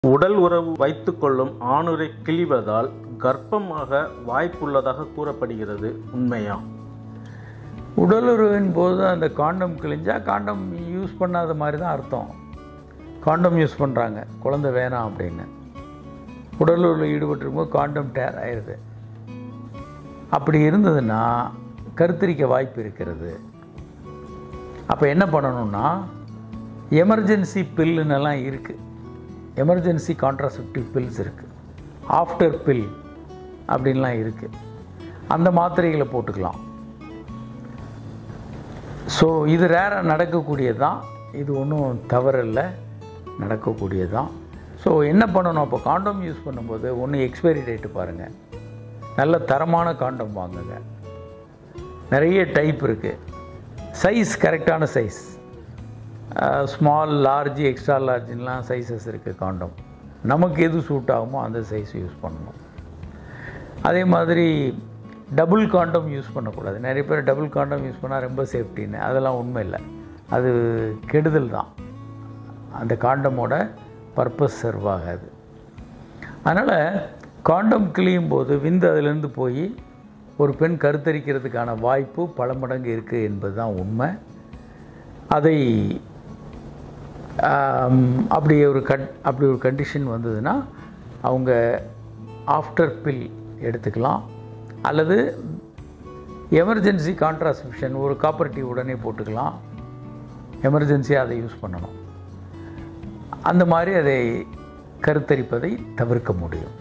உடல் உறவு வைத்துக்கொள்ளும் ஆணுறை கிழிவதால் கர்ப்பமாக வாய்ப்புள்ளதாக கூறப்படுகிறது உண்மையா உடலுறவின் போது அந்த காண்டம் கிழிஞ்சா காண்டம் யூஸ் பண்ணாத மாதிரி தான் அர்த்தம் காண்டம் யூஸ் பண்ணுறாங்க குழந்தை வேணாம் அப்படின்னு உடலுறவில் ஈடுபட்டிருக்கும்போது காண்டம் டேர் ஆயிடுது அப்படி இருந்ததுன்னா கருத்தரிக்க வாய்ப்பு இருக்கிறது அப்போ என்ன பண்ணணும்னா எமர்ஜென்சி பில்லுன்னெல்லாம் இருக்குது எமர்ஜென்சி கான்ட்ராசெப்டிவ் பில்ஸ் இருக்குது ஆஃப்டர் பில் அப்படின்லாம் இருக்குது அந்த மாத்திரைகளை போட்டுக்கலாம் ஸோ இது ரேராக நடக்கக்கூடியது தான் இது ஒன்றும் தவறில்லை நடக்கக்கூடியது தான் ஸோ என்ன பண்ணணும் அப்போ காண்டம் யூஸ் பண்ணும்போது ஒன்று எக்ஸ்பைரி டேட்டு பாருங்கள் நல்ல தரமான காண்டம் வாங்குங்க நிறைய டைப் இருக்குது சைஸ் கரெக்டான சைஸ் ஸ்மால் லார்ஜ் எக்ஸ்ட்ரா லார்ஜ்லாம் சைஸஸ் இருக்குது காண்டம் நமக்கு எது சூட் ஆகுமோ அந்த சைஸ் யூஸ் பண்ணணும் அதே மாதிரி டபுள் காண்டம் யூஸ் பண்ணக்கூடாது நிறைய பேர் டபுள் காண்டம் யூஸ் பண்ணால் ரொம்ப சேஃப்டின்னு அதெல்லாம் உண்மை இல்லை அது கெடுதல் தான் அந்த காண்டமோட பர்பஸ் சர்வ் ஆகாது அதனால் காண்டம் கிளியும் போது விந்து அதிலேருந்து போய் ஒரு பெண் கருத்தரிக்கிறதுக்கான வாய்ப்பு பல மடங்கு இருக்குது என்பது தான் உண்மை அதை ஆம், அப்படி ஒரு கட் அப்படி ஒரு கண்டிஷன் வந்ததுன்னா அவங்க ஆஃப்டர் பில் எடுத்துக்கலாம் அல்லது எமர்ஜென்சி கான்ட்ராசெப்ஷன் ஒரு காப்பரேட்டிவ் உடனே போட்டுக்கலாம் எமர்ஜென்சியாக அதை யூஸ் பண்ணணும் அந்த மாதிரி அதை கருத்தரிப்பதை தவிர்க்க முடியும்